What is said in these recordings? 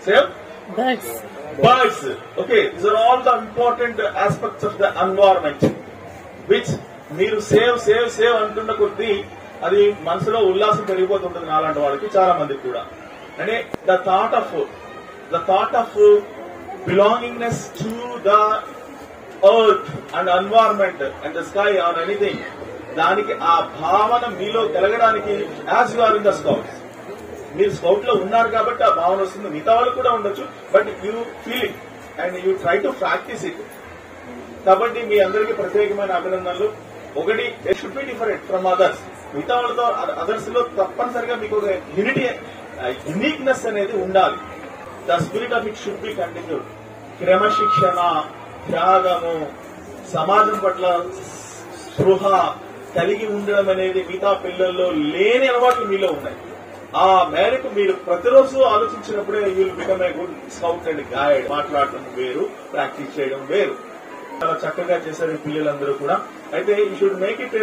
Save Birds. birds. Okay, these are all the important aspects of the environment, which మీరు save save save అంటున్న కొద్దీ అది మనసులో ఉల్లాసం పెరిగిపోతుంటుంది నాలాంటి వాళ్ళకి చాలా మందికి కూడా అంటే the thought of the thought of belongingness to the earth and environment and the sky or anything దానికి ఆ భావన మీలో కలగడానికి as you are in the scouts మీరు స్కౌట్ లో ఉన్నారు కాబట్టి ఆ భావన వస్తుంది మిగతా వాళ్ళు కూడా ఉండొచ్చు but you feel it and you try to practice it కాబట్టి మీ అందరికీ ప్రత్యేకమైన అభినందనలు ఒకటి should be different from others మిగతా వాళ్ళతో అదర్స్ లో తప్పనిసరిగా మీకు ఒక యూనిటీ యునీక్నెస్ అనేది ఉండాలి the spirit of it should be continued క్రమశిక్షణ త్యాగము సమాజం పట్ల స్పృహ కలిగి ఉండడం అనేది మిగతా పిల్లల్లో లేని అలవాట్లు మీలో ఉన్నాయి ఆ మేరకు మీరు ప్రతిరోజు ఆలోచించినప్పుడే will become a good scout and guide మాట్లాడటం వేరు ప్రాక్టీస్ చేయడం వేరు చాలా చక్కగా చేశారు ఈ పిల్లలందరూ కూడా అయితే you should make it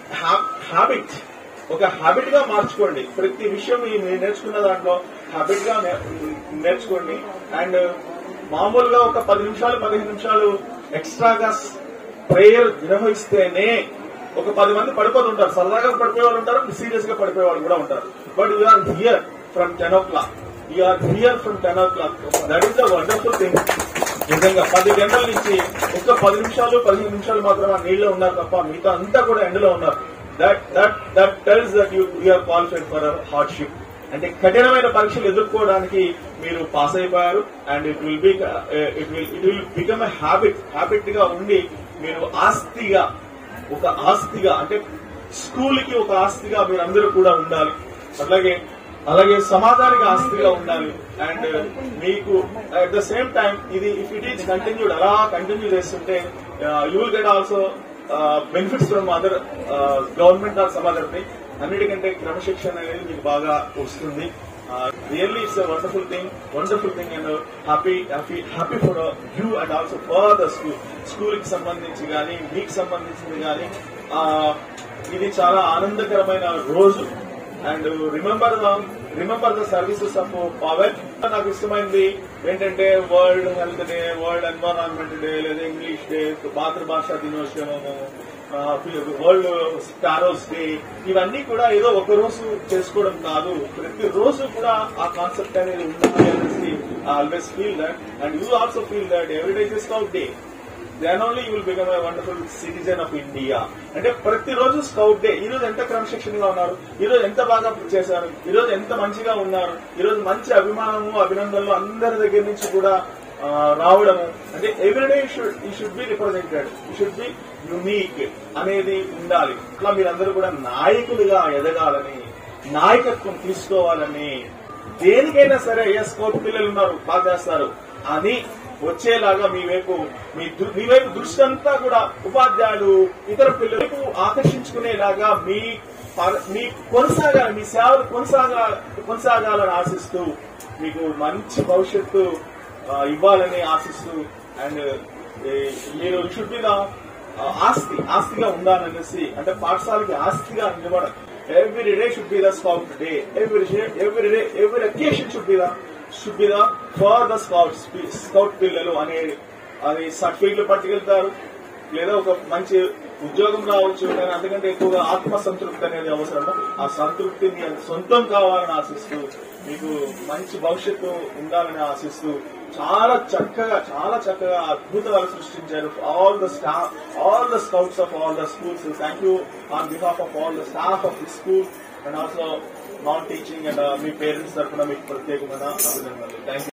habit ఒక హ్యాబిట్ గా మార్చుకోండి ప్రతి విషయం ఈ మీరు నేర్చుకున్న దాంట్లో హ్యాబిట్ గా నే- నేర్చుకోండి అండ్ మామూలుగా ఒక పది నిమిషాలు పదిహేను నిమిషాలు ఎక్స్ట్రాగా ప్రేయర్ నిర్వహిస్తేనే ఒక పది మంది పడిపోతుంటారు సరదాగా పడిపోయే వాళ్ళు ఉంటారు సీరియస్ గా పడిపోయే వాళ్ళు కూడా ఉంటారు but you are here from ten o'clock you are here from ten o'clock that is the wonderful thing నిజంగా పది గంటల నుంచి ఒక్క పది నిమిషాలు పదిహేను నిమిషాలు మాత్రం ఆ నీళ్ళలో ఉన్నారు తప్ప మిగతా అంతా కూడా ఎండలో ఉన్నారు that that that tells that you you're qualified for hardship అంటే కఠినమైన పరీక్షలు ఎదుర్కోవడానికి మీరు పాస్ అయిపోయారు and it will be it will it will become a habit habit గా ఉండి మీరు ఆస్తిగా ఒక ఆస్తిగా అంటే స్కూల్ కి ఒక ఆస్తిగా మీరందరూ కూడా ఉండాలి అలాగే అలాగే సమాజానికి ఆస్తిగా ఉండాలి అండ్ మీకు అట్ ద సేమ్ టైం ఇది ఇఫ్ ఇట్ ఈస్ కంటిన్యూడ్ అలా కంటిన్యూ చేస్తుంటే you will get also benefits from other government or some other thing అన్నిటికంటే క్రమశిక్షణ అనేది మీకు బాగా వస్తుంది really it's wonderful thing wonderful thing and happy happy happy for you and also for the school school కి సంబంధించి కానీ మీకు సంబంధించింది కానీ ఇది చాలా ఆనందకరమైన రోజు and remember the remember the services of power నాకు ఇష్టమైంది ఏంటంటే world health day world environment day లేదా ఇంగ్లీష్ డే మాతృభాష దినోత్సవము వరల్డ్ స్టారోస్ డే ఇవన్నీ కూడా ఏదో ఒక రోజు చేసుకోవడం కాదు ప్రతి రోజు కూడా ఆ కాన్సెప్ట్ అనేది ఉండాలి అనేసి always feel that and you also feel that every day is scout day then only you will become a wonderful citizen of India అంటే ప్రతిరోజు స్కౌట్ డే ఈ రోజు ఎంత క్రమశిక్షణగా ఉన్నారు ఈ రోజు ఎంత బాగా చేశారు ఈ రోజు ఎంత మంచిగా ఉన్నారు ఈ రోజు మంచి అభిమానము అభినందనలు అందరి దగ్గర నుంచి కూడా ఆ, రావడము అంటే ఎవ్రీడే షుడ్ ఈ షుడ్ బి రిప్రజెంటెడ్ ఈ షుడ్ బి యునీక్ అనేది ఉండాలి ఇట్లా మీరందరూ కూడా నాయకులుగా ఎదగాలని నాయకత్వం తీసుకోవాలని దేనికైనా సరే ఏ స్కౌట్ పిల్లలు ఉన్నారు బాగా చేస్తారు అని వచ్చేలాగా మీ వైపు మీ దు- మీ వైపు దృష్టి అంతా కూడా ఉపాధ్యాయులు ఇతర పిల్లల వైపు ఆకర్షించుకునేలాగా మీ ప- మీ కొనసాగాలి మీ సేవలు కొనసాగా కొనసాగాలని ఆశిస్తూ మీకు మంచి భవిష్యత్తు ఆ, ఇవ్వాలని ఆశిస్తూ అండ్ మీరు షుడ్ బి ఆస్తి ఆస్తిగా ఉండాలనేసి అంటే పాఠశాలకి ఆస్తిగా నిలబడ every day should be the scout day every every day every occasion should be the should be the for the scouts scout పిల్లలు అనే అది సర్టిఫికెట్లు పట్టుకెళ్తారు లేదా ఒక మంచి ఉద్యోగం రావచ్చు కానీ అంతకంటే ఎక్కువగా ఆత్మ సంతృప్తి అనేది అవసరము ఆ సంతృప్తి మీ సొంతం కావాలని ఆశిస్తూ మీకు మంచి భవిష్యత్తు ఉండాలని ఆశిస్తూ చాలా చక్కగా చాలా చక్కగా అద్భుతాలు సృష్టించారు all the staff all the scouts of all the schools thank you on behalf of all the staff of the school and also non teaching and మీ పేరెంట్స్ తరఫున మీకు ప్రత్యేకమైన అభినందనలు థ్యాంక్